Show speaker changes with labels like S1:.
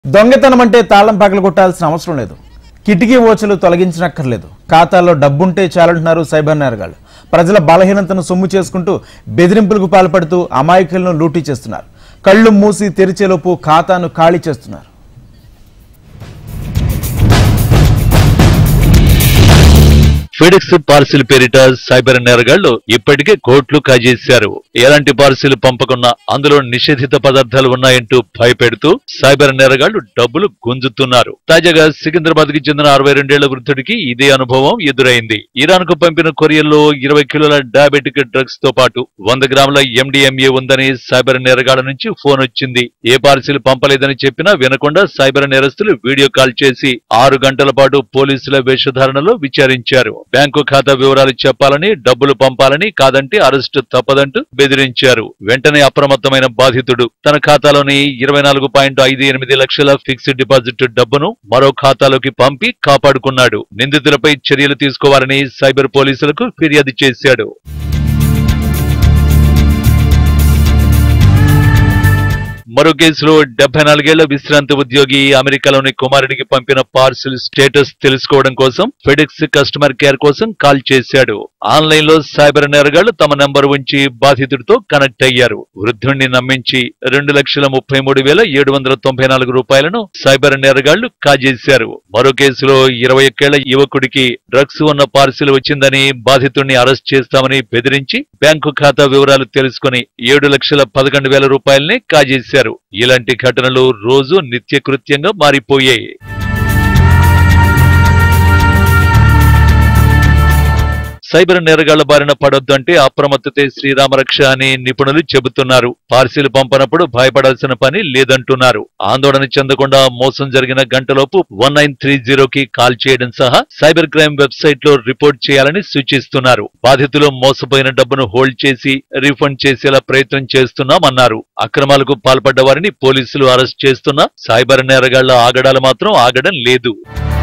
S1: దొంగతనం అంటే తాళం పగలు కొట్టాల్సిన అవసరం లేదు కిటికీ ఓచలు తొలగించనక్కర్లేదు ఖాతాల్లో డబ్బుంటే చాలంటున్నారు సైబర్ నేరగాళ్లు ప్రజల బలహీనతను సొమ్ము చేసుకుంటూ బెదిరింపులకు పాల్పడుతూ అమాయకులను లూటీ చేస్తున్నారు కళ్ళు మూసి తెరిచేలోపు ఖాతాను ఖాళీ చేస్తున్నారు
S2: ఫెడెక్స్ పార్సిల్ పేరిట సైబర్ నేరగాళ్లు ఇప్పటికే కోట్లు కాజేశారు ఎలాంటి పార్సిల్ పంపకున్నా అందులో నిషేధిత పదార్థాలు ఉన్నాయంటూ భయపెడుతూ సైబర్ నేరగాళ్లు డబ్బులు గుంజుతున్నారు తాజాగా సికింద్రాబాద్ కి చెందిన అరవై రెండేళ్ల వృద్ధుడికి ఇదే అనుభవం ఎదురైంది ఇరాన్ కు పంపిన కొరియర్లో ఇరవై కిలోల డయాబెటిక్ డ్రగ్స్ తో పాటు వంద గ్రాముల ఎండిఎంఏ ఉందని సైబర్ నేరగాళ్ల నుంచి ఫోన్ వచ్చింది ఏ పార్సిల్ పంపలేదని చెప్పినా వినకుండా సైబర్ నేరస్తులు వీడియో కాల్ చేసి ఆరు గంటల పాటు పోలీసుల వేషధారణలో విచారించారు బ్యాంకు ఖాతా వివరాలు చెప్పాలని డబ్బులు పంపాలని కాదంటే అరెస్టు తప్పదంటూ బెదిరించారు వెంటనే అప్రమత్తమైన బాధితుడు తన ఖాతాలోని ఇరవై నాలుగు పాయింట్ ఐదు ఎనిమిది లక్షల ఫిక్స్డ్ డిపాజిట్ డబ్బును మరో ఖాతాలోకి పంపి కాపాడుకున్నాడు నిందితులపై చర్యలు తీసుకోవాలని సైబర్ పోలీసులకు ఫిర్యాదు చేశాడు మరో కేసులో డెబ్బై నాలుగేళ్ల విశ్రాంతి ఉద్యోగి అమెరికాలోని కుమారుడికి పంపిన పార్సిల్ స్టేటస్ తెలుసుకోవడం కోసం ఫెడెక్స్ కస్టమర్ కేర్ కోసం కాల్ చేశాడు ఆన్లైన్ లో సైబర్ నేరగాళ్లు తమ నెంబర్ ఉంచి బాధితుడితో కనెక్ట్ అయ్యారు వృద్ధుణ్ణి నమ్మించి రెండు లక్షల ముప్పై మూడు వేల ఏడు వందల తొంభై నాలుగు రూపాయలను సైబర్ నేరగాళ్లు కాజేశారు మరో కేసులో ఇరవై ఒక్కేళ్ల యువకుడికి డ్రగ్స్ ఉన్న పార్సిల్ వచ్చిందని బాధితుడిని అరెస్ట్ చేస్తామని బెదిరించి బ్యాంకు ఖాతా వివరాలు తెలుసుకుని ఏడు లక్షల పదకొండు వేల రూపాయల్ని కాజేశారు ఇలాంటి ఘటనలు రోజు నిత్యకృత్యంగా మారిపోయాయి సైబర్ నేరగాళ్ల బారిన పడొద్దు అంటే అప్రమత్తతే శ్రీరామరక్ష అని నిపుణులు చెబుతున్నారు పార్సిల్ పంపనప్పుడు భయపడాల్సిన పని లేదంటున్నారు ఆందోళన చెందకుండా మోసం జరిగిన గంటలోపు వన్ నైన్ త్రీ జీరోకి కాల్ చేయడం సహా సైబర్ క్రైమ్ వెబ్సైట్ లో రిపోర్ట్ చేయాలని సూచిస్తున్నారు బాధితులు మోసపోయిన డబ్బును హోల్డ్ చేసి రీఫండ్ చేసేలా ప్రయత్నం చేస్తున్నామన్నారు అక్రమాలకు పాల్పడ్డ వారిని పోలీసులు అరెస్ట్ చేస్తున్నా సైబర్ నేరగాళ్ల ఆగడాలు మాత్రం ఆగడం లేదు